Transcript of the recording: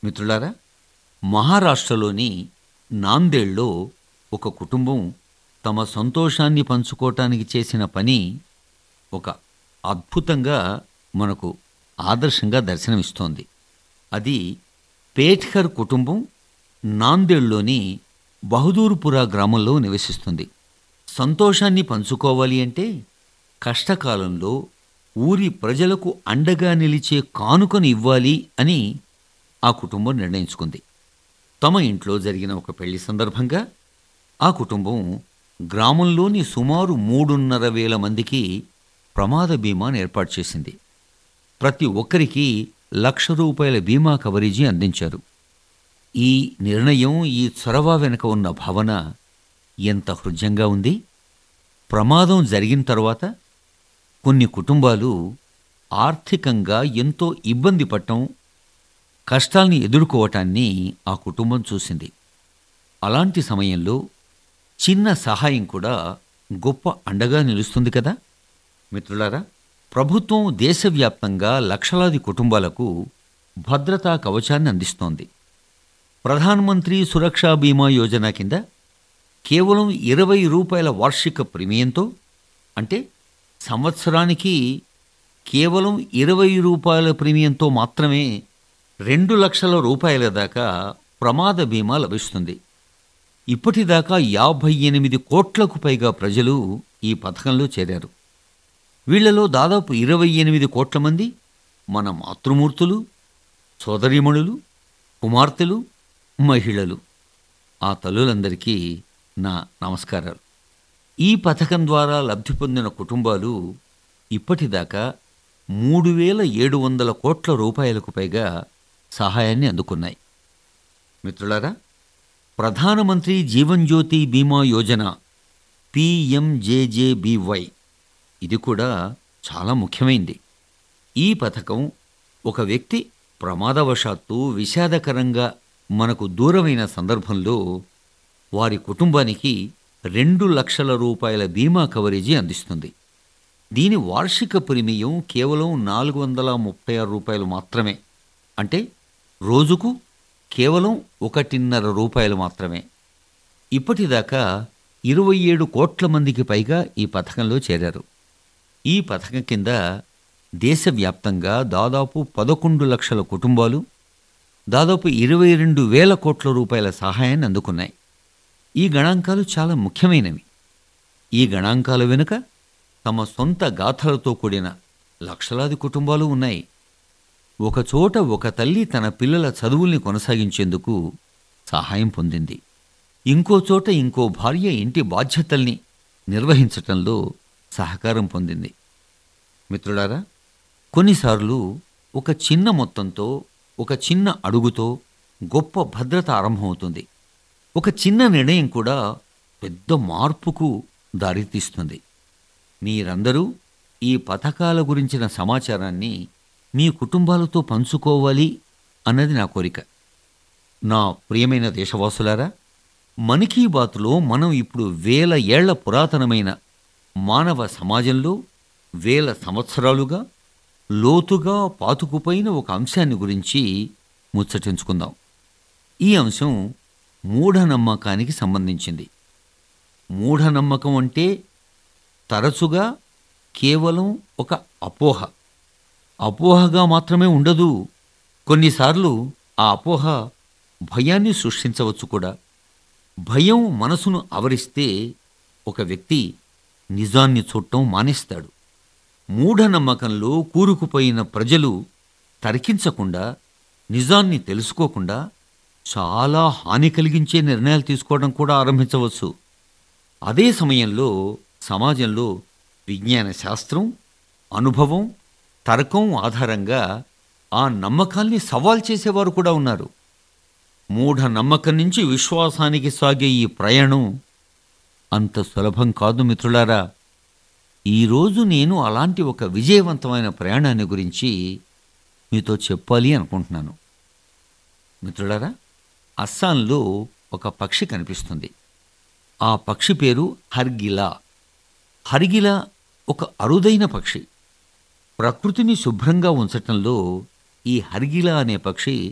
మిత్రులారా మహారాష్ట్రలోని నాందేడ్లో ఒక కుటుంబం తమ సంతోషాన్ని పంచుకోవటానికి చేసిన పని ఒక అద్భుతంగా మనకు ఆదర్శంగా దర్శనమిస్తోంది అది పేట్కర్ కుటుంబం నాందేడ్లోని బహదూర్పురా గ్రామంలో నివసిస్తుంది సంతోషాన్ని పంచుకోవాలి అంటే కష్టకాలంలో ఊరి ప్రజలకు అండగా నిలిచే కానుకను ఇవ్వాలి అని ఆ కుటుంబం నిర్ణయించుకుంది తమ ఇంట్లో జరిగిన ఒక పెళ్లి సందర్భంగా ఆ కుటుంబం గ్రామంలోని సుమారు మూడున్నర వేల మందికి ప్రమాద బీమాను ఏర్పాటు చేసింది ప్రతి ఒక్కరికి లక్ష రూపాయల బీమా కవరేజీ అందించారు ఈ నిర్ణయం ఈ చొరవ వెనుక ఉన్న భావన ఎంత హృద్యంగా ఉంది ప్రమాదం జరిగిన తర్వాత కొన్ని కుటుంబాలు ఆర్థికంగా ఎంతో ఇబ్బంది పడటం కష్టాల్ని ఎదుర్కోవటాన్ని ఆ కుటుంబం చూసింది అలాంటి సమయంలో చిన్న సహాయం కూడా గొప్ప అండగా నిలుస్తుంది కదా మిత్రులారా ప్రభుత్వం దేశవ్యాప్తంగా లక్షలాది కుటుంబాలకు భద్రతా కవచాన్ని అందిస్తోంది ప్రధానమంత్రి సురక్షా బీమా యోజన కింద కేవలం ఇరవై రూపాయల వార్షిక ప్రీమియంతో అంటే సంవత్సరానికి కేవలం ఇరవై రూపాయల ప్రీమియంతో మాత్రమే రెండు లక్షల రూపాయల దాకా ప్రమాద బీమా లభిస్తుంది ఇప్పటిదాకా యాభై ఎనిమిది కోట్లకు పైగా ప్రజలు ఈ పథకంలో చేరారు వీళ్లలో దాదాపు ఇరవై ఎనిమిది కోట్ల మంది మన మాతృమూర్తులు సోదరీమణులు కుమార్తెలు మహిళలు ఆ తల్లులందరికీ నా నమస్కారాలు ఈ పథకం ద్వారా లబ్ధి పొందిన కుటుంబాలు ఇప్పటిదాకా మూడు వేల ఏడు వందల కోట్ల రూపాయలకు పైగా సహాయాన్ని అందుకున్నాయి మిత్రులారా ప్రధానమంత్రి జీవన్ జ్యోతి బీమా యోజన పిఎంజేజేబీవై ఇది కూడా చాలా ముఖ్యమైంది ఈ పథకం ఒక వ్యక్తి ప్రమాదవశాత్తు విషాదకరంగా మనకు దూరమైన సందర్భంలో వారి కుటుంబానికి రెండు లక్షల రూపాయల బీమా కవరేజీ అందిస్తుంది దీని వార్షిక ప్రీమియం కేవలం నాలుగు వందల ముప్పై ఆరు రూపాయలు మాత్రమే అంటే రోజుకు కేవలం ఒకటిన్నర రూపాయలు మాత్రమే ఇప్పటిదాకా ఇరవై ఏడు కోట్ల మందికి పైగా ఈ పథకంలో చేరారు ఈ పథకం కింద దేశవ్యాప్తంగా దాదాపు పదకొండు లక్షల కుటుంబాలు దాదాపు ఇరవై రెండు వేల కోట్ల రూపాయల సహాయాన్ని అందుకున్నాయి ఈ గణాంకాలు చాలా ముఖ్యమైనవి ఈ గణాంకాల వెనుక తమ సొంత గాథలతో కూడిన లక్షలాది కుటుంబాలు ఉన్నాయి ఒకచోట ఒక తల్లి తన పిల్లల చదువుల్ని కొనసాగించేందుకు సహాయం పొందింది ఇంకో చోట ఇంకో భార్య ఇంటి బాధ్యతల్ని నిర్వహించటంలో సహకారం పొందింది మిత్రులారా కొన్నిసార్లు ఒక చిన్న మొత్తంతో ఒక చిన్న అడుగుతో గొప్ప భద్రత ఆరంభమవుతుంది ఒక చిన్న నిర్ణయం కూడా పెద్ద మార్పుకు దారితీస్తుంది మీరందరూ ఈ పథకాల గురించిన సమాచారాన్ని మీ కుటుంబాలతో పంచుకోవాలి అన్నది నా కోరిక నా ప్రియమైన దేశవాసులారా మన్ కీ బాత్లో మనం ఇప్పుడు వేల ఏళ్ల పురాతనమైన మానవ సమాజంలో వేల సంవత్సరాలుగా లోతుగా పాతుకుపోయిన ఒక అంశాన్ని గురించి ముచ్చటించుకుందాం ఈ అంశం మూఢనమ్మకానికి సంబంధించింది మూఢనమ్మకం అంటే తరచుగా కేవలం ఒక అపోహ అపోహగా మాత్రమే ఉండదు కొన్నిసార్లు ఆ అపోహ భయాన్ని సృష్టించవచ్చు కూడా భయం మనసును ఆవరిస్తే ఒక వ్యక్తి నిజాన్ని చూడటం మానేస్తాడు మూఢనమ్మకంలో కూరుకుపోయిన ప్రజలు తర్కించకుండా నిజాన్ని తెలుసుకోకుండా చాలా హాని కలిగించే నిర్ణయాలు తీసుకోవడం కూడా ఆరంభించవచ్చు అదే సమయంలో సమాజంలో విజ్ఞాన శాస్త్రం అనుభవం తర్కం ఆధారంగా ఆ నమ్మకాల్ని సవాల్ చేసేవారు కూడా ఉన్నారు మూఢ నమ్మకం నుంచి విశ్వాసానికి సాగే ఈ ప్రయాణం అంత సులభం కాదు మిత్రులారా ఈరోజు నేను అలాంటి ఒక విజయవంతమైన ప్రయాణాన్ని గురించి మీతో చెప్పాలి అనుకుంటున్నాను మిత్రులారా అస్సాంలో ఒక పక్షి కనిపిస్తుంది ఆ పక్షి పేరు హర్గిలా హరిగిల ఒక అరుదైన పక్షి ప్రకృతిని శుభ్రంగా ఉంచటంలో ఈ హరిగిల అనే పక్షి